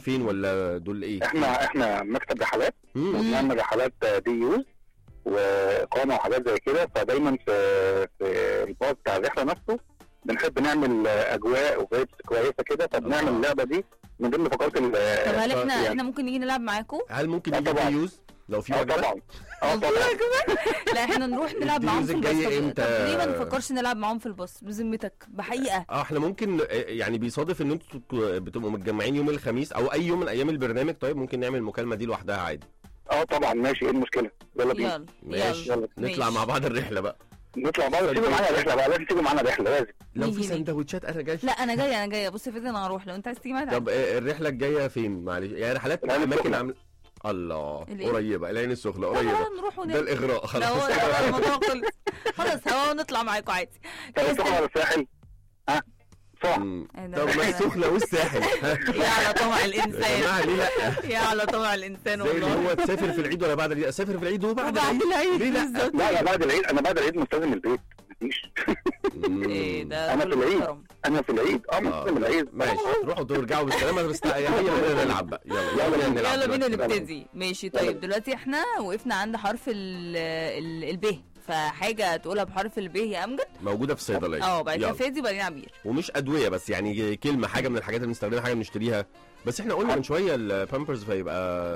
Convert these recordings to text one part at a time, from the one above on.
فين ولا دول ايه احنا احنا مكتب رحلات مم. وبنعمل رحلات دي يوز واقامه وحاجات زي كده فدايما في في الباص بتاع الرحله نفسه بنحب نعمل اجواء وفايبس كويسه كده فبنعمل الله. اللعبه دي من ضمن فقرات ال طب هل احنا يعني- احنا ممكن نيجي نلعب معاكم هل ممكن آه يجي طبعاً. يوز لو في اه وجبه طبعا اه طبعا لا احنا نروح نلعب معاهم في الديوز الباص الجاية طب- امتى؟ طب ليه ما نفكرش نلعب معاهم في الباص بذمتك بحقيقه اه احنا ممكن آه، يعني بيصادف ان انتوا تبقوا- بتبقوا متجمعين يوم الخميس او اي يوم من ايام البرنامج طيب ممكن نعمل المكالمه دي لوحدها عادي اه طبعا ماشي ايه المشكله يلا بينا يلا ماشي. يلا نطلع ماشي. مع بعض الرحله بقى نطلع بره تيجوا معانا رحله بقى لازم تيجوا معانا رحله لازم لو نيجي في نيجي. سندوتشات انا جاي لا انا جايه انا جايه بص يا فادي انا هروح لو انت عايز تيجي معايا طب آه، الرحله الجايه فين معلش يعني رحلات العين اماكن السخنة. عامله الله الإيه؟ قريبه العين السخنه تعالى. لا، قريبه لا، نروح ده ونرجع الاغراء لا خلاص هو لا، الموضوع خلص خلاص هو ونطلع معاكم عادي طب يا السخنه ولا الساحل؟ ها؟ صح مم. إيه ده طب ما بقى؟ السخنه والساحل ها؟ يا على طمع يا الانسان جماعه ليه لا يا على طمع الانسان زي اللي والله هو تسافر في العيد ولا بعد العيد اسافر في العيد وبعد وبعد العيد ليه لا بالظبط لا لا بعد العيد انا بعد العيد ملتزم البيت مفيش مم. ايه ده أنا في كل العيد. محترم. انا في العيد اه آه. ملتزم العيد ماشي تروحوا ترجعوا بالسلامه بس لا، يلا بينا نلعب بقى يلا يلا بينا نلعب يلا بينا دلوقتي. نبتدي ماشي طيب دلوقتي احنا وقفنا عند حرف ال ال الب فحاجه تقولها بحرف الب يا امجد موجوده في الصيدليه اه بعد كده يلا. فادي وبعدين عبير ومش ادويه بس يعني كلمه حاجه من الحاجات اللي بنستخدمها حاجه بنشتريها بس احنا قلنا من شويه البامبرز فيبقى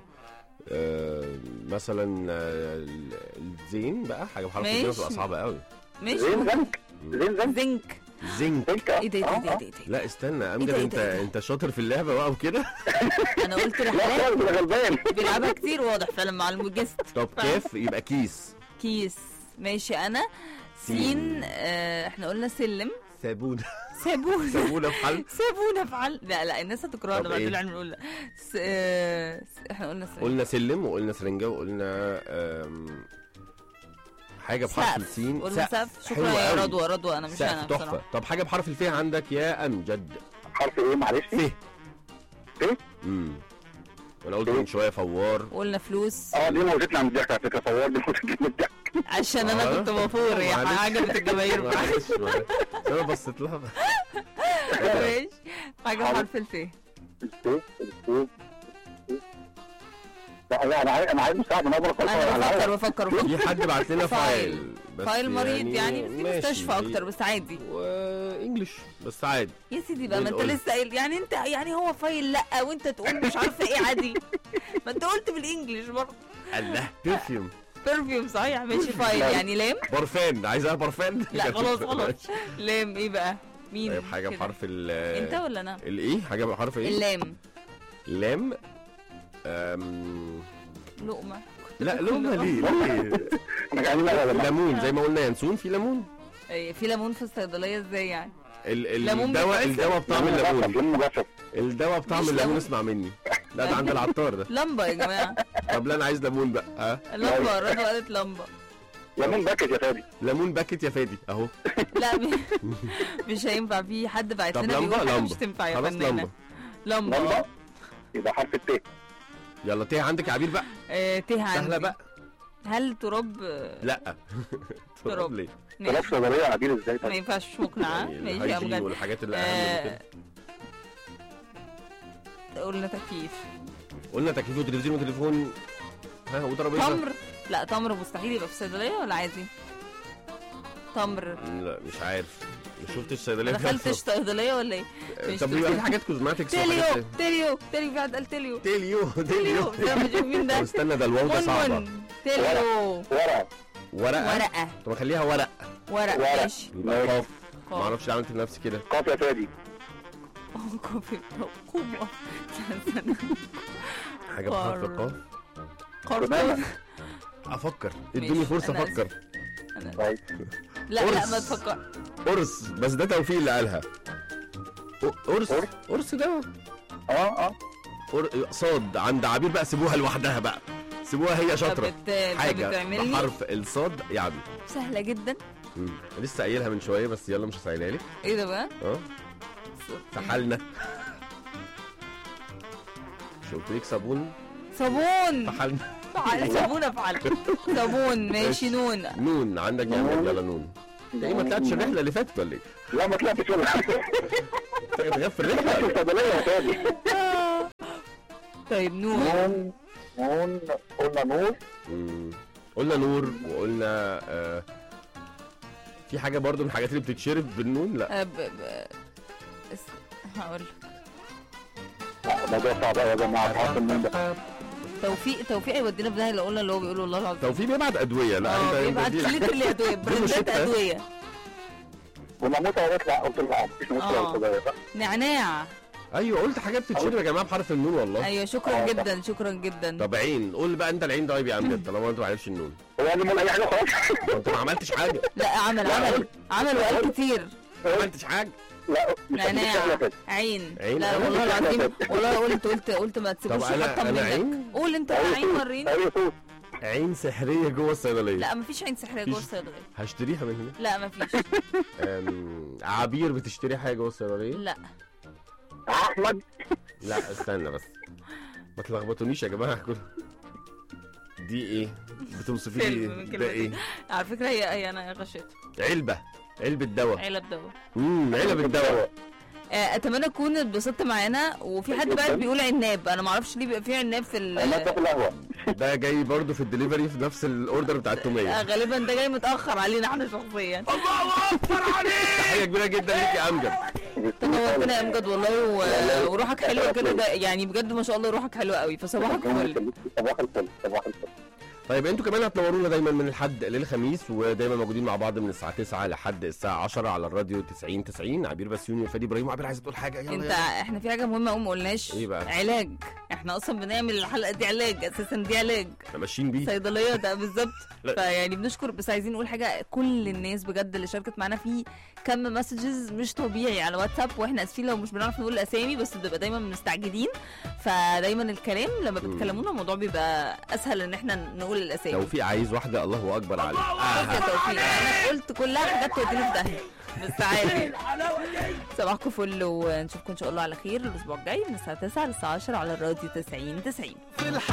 آه، مثلا آه، الزين بقى حاجه بحرف الزين ماشي. بتبقى صعبه قوي ماشي زين زنك زين زنك زنك زنك زنك ايه ده ايه ده آه، ايه ده آه. ايه ده لا استنى إيه امجد ده، إيه انت ده، إيه ده؟ انت شاطر في اللعبه بقى وكده انا قلت لا رحلات خالص ده غلبان بيلعبها كتير واضح فعلا مع المجست طب كاف يبقى كيس كيس ماشي انا سين آه احنا قلنا سلم صابون سابونا صابونه في حل سابونا في حل لا لا الناس هتكرهنا طب بعد إيه؟ العلم نقول س... آه... س- احنا قلنا سلم قلنا سلم وقلنا سرنجه وقلنا آم، حاجه بحرف سقف السين قلنا سقف حلو شكرا يا قوي. رضوى رضوى انا مش انا سقف تحفه بصراحه طب حاجه بحرف الف عندك يا امجد حرف ايه معلش ف ف امم انا قلت من شويه فوار قلنا فلوس اه دي موتتنا من الضحك على فكره فوار دي موتتنا من الضحك عشان انا آه. كنت بفور يا معلش. عجبت الجماهير معلش معلش. انا بصيت لها ماشي حاجه حاضر. بحرف الف الف الف لا لا انا عايز انا عايز مساعده انا بفكر انا انا بفكر عايز بفكر بفكر في حد بعت لنا فايل. فايل بس فايل مريض يعني بس دي ماشي. مستشفى اكتر بس عادي وانجلش بس عادي يا سيدي بقى ما انت بنقول. لسه قايل يعني انت يعني هو فايل لا وانت تقول مش عارفه ايه عادي ما انت قلت بالانجلش برضه الله برفيوم برفيوم صحيح ماشي فايل يعني لام برفان عايزها برفان لا خلاص خلاص لام ايه بقى مين طيب حاجه كده؟ بحرف ال انت ولا انا الايه حاجه بحرف ايه اللام لام أم... لقمه لا لقمه ليه ليه احنا قاعدين لا لا لا ليمون زي ما قلنا ينسون في ليمون إيه، في ليمون في الصيدليه ازاي يعني ال- ال- ليمون الدواء بيتغسل؟ الدواء بطعم الليمون ليمون مجفف الدواء بطعم مش الليمون ليمون. اسمع مني لا ده عند العطار ده لمبه يا جماعه طب لا انا عايز ليمون بقى ها لمبه رضوى قالت لمبه ليمون باكت يا فادي ليمون باكت يا فادي اهو لا م- مش هينفع في حد بعت طب لنا لمبة؟ بيقول حاجة مش لمبة. تنفع يا خلاص فنانه لمبة. لمبه لمبه اه يبقى حرف الت يلا تيه عندك عبير بقى آه، ته عندي سهله بقى هل تراب آه، لا تراب. تراب ليه ثلاث ماشي صيدليه عبير ازاي ما طيب ينفعش مش مقنعه يعني ماشي يا الهايجين امجد والحاجات اللي اهم من آه، كده قلنا تكييف قلنا تكييف وتلفزيون وتليفون ها وترابيزه تمر لا تمر مستحيل يبقى في الصيدليه ولا عادي تمر لا مش عارف ما شفتش ما صيدليه فيها دخلتش تراب. صيدليه ولا ايه مش طب بيبقى في حاجات كوزماتكس تيليو وحاجات تيليو تيليو في حد قال تيليو تيليو تيليو تيليو ده مش مين طب ده استنى ده الواو ده صعبه منمن تيليو ورقه ورقه ورقه طب اخليها ورق ورق ورق. ماشي يبقى قاف ما قاف. اعرفش عملت لنفسي كده قاف يا فادي كوفي قوة استنى. حاجه بحرف قار- قاف قرطاس افكر ماشي، ادوني فرصه أنا افكر أنا- طيب لا لا قرص. ما تفكر قرص بس ده توفيق اللي قالها ق- قرص قرص؟ قرص ده اه اه قر- صاد عند عبير بقى سيبوها لوحدها بقى سيبوها هي شاطره طب بت- حاجه بتعمل لي بحرف الصاد يا عبير سهلة جدا مم. لسه قايلها من شويه بس يلا مش هسهلها لك ايه ده بقى؟ اه سحلنا مش قلت لك صابون صابون سحلنا فعل صابون افعل صابون ماشي نون نون عندك يا عم يلا نون انت ايه ما طلعتش الرحله اللي فاتت ولا ايه؟ لا ما طلعتش ولا حاجه انت غير في الرحله في الصيدليه يا فادي طيب نور نون نون قلنا نور مم. قلنا نور وقلنا آه في حاجه برضو من الحاجات اللي بتتشرب بالنون لا آه، ب... ب... اس- هقول لا، الموضوع صعب قوي يا جماعه بحط النون ده توفيق توفيق هيودينا في داهيه لو قلنا اللي هو بيقوله والله العظيم توفيق بيبعت ادويه لا اه انت بيبعت انت دي- ليترلي ادويه براندات مشكلة. ادويه والماموسه قالت لا قلت لا مفيش مشكله آه. قلت لها لا. نعناع ايوه قلت حاجات بتتشرب يا جماعه بحرف النون والله ايوه شكرا آه، جدا شكرا جدا طب عين قول بقى انت العين طيب يا امجد طالما انت ما عرفتش النون هو قال لي من اي حاجه خلاص انت ما عملتش حاجه لا عمل لا، عمل قلت- عمل وقال كتير ما عملتش حاجه لا مش مش نعناع سهلة كده. عين عين؟ لا أنا والله مش العظيم فاكرة. والله قلت قلت قلت ما تسيبوش طب أنا- يحطم أنا منك عين؟ قول انت أيوة عين صوت. وريني ايوه صوت عين سحريه جوه الصيدليه لا مفيش عين سحريه جوه مفيش. الصيدليه هشتريها من هنا لا مفيش أم، عبير بتشتري حاجه جوه الصيدليه لا احمد لا استنى بس ما تلخبطونيش يا جماعه كل دي ايه بتوصفي لي فيلم من ايه ده كلمتين. ايه على فكره هي هي انا غشيت علبه علبه دواء علب دواء امم علب الدواء آه، اتمنى تكون اتبسطت معانا وفي حد بقى جداً. بيقول عناب انا ما اعرفش ليه بيبقى في عناب في ال انا ده في القهوه ده جاي برضو في الدليفري في نفس الاوردر بتاع آه، التوميه غالبا ده جاي متاخر علينا احنا شخصيا تحيه كبيره جدا ليك يا امجد تنورتنا يا امجد والله و- وروحك حلوه كده ده يعني بجد ما شاء الله روحك حلوه قوي فصباحك فل صباح الفل صباح الفل طيب انتوا كمان هتنورونا دايما من الحد للخميس ودايما موجودين مع بعض من الساعه 9 لحد الساعه 10 على الراديو 90 90 عبير بسيوني وفادي ابراهيم وعبير عايزه تقول حاجه يلا انت يلا. احنا في حاجه مهمه قوي ما قلناش ايه بقى؟ علاج احنا اصلا بنعمل الحلقه دي علاج اساسا دي علاج احنا ماشيين بيه صيدليه ده بالظبط لا. فيعني بنشكر بس عايزين نقول حاجه كل الناس بجد اللي شاركت معانا في كم مسجز مش طبيعي على واتساب واحنا اسفين لو مش بنعرف نقول الاسامي بس بنبقى دايما مستعجلين فدايما الكلام لما بتكلمونا الموضوع بيبقى اسهل ان احنا نقول الاسامي توفيق عايز واحده الله اكبر عليك بس يا توفيق انا قلت كلها حاجات توديني في داهيه بس عادي صباحكم فل ونشوفكم ان شاء الله على خير الاسبوع الجاي من الساعه 9 للساعه 10 على الراديو 90 90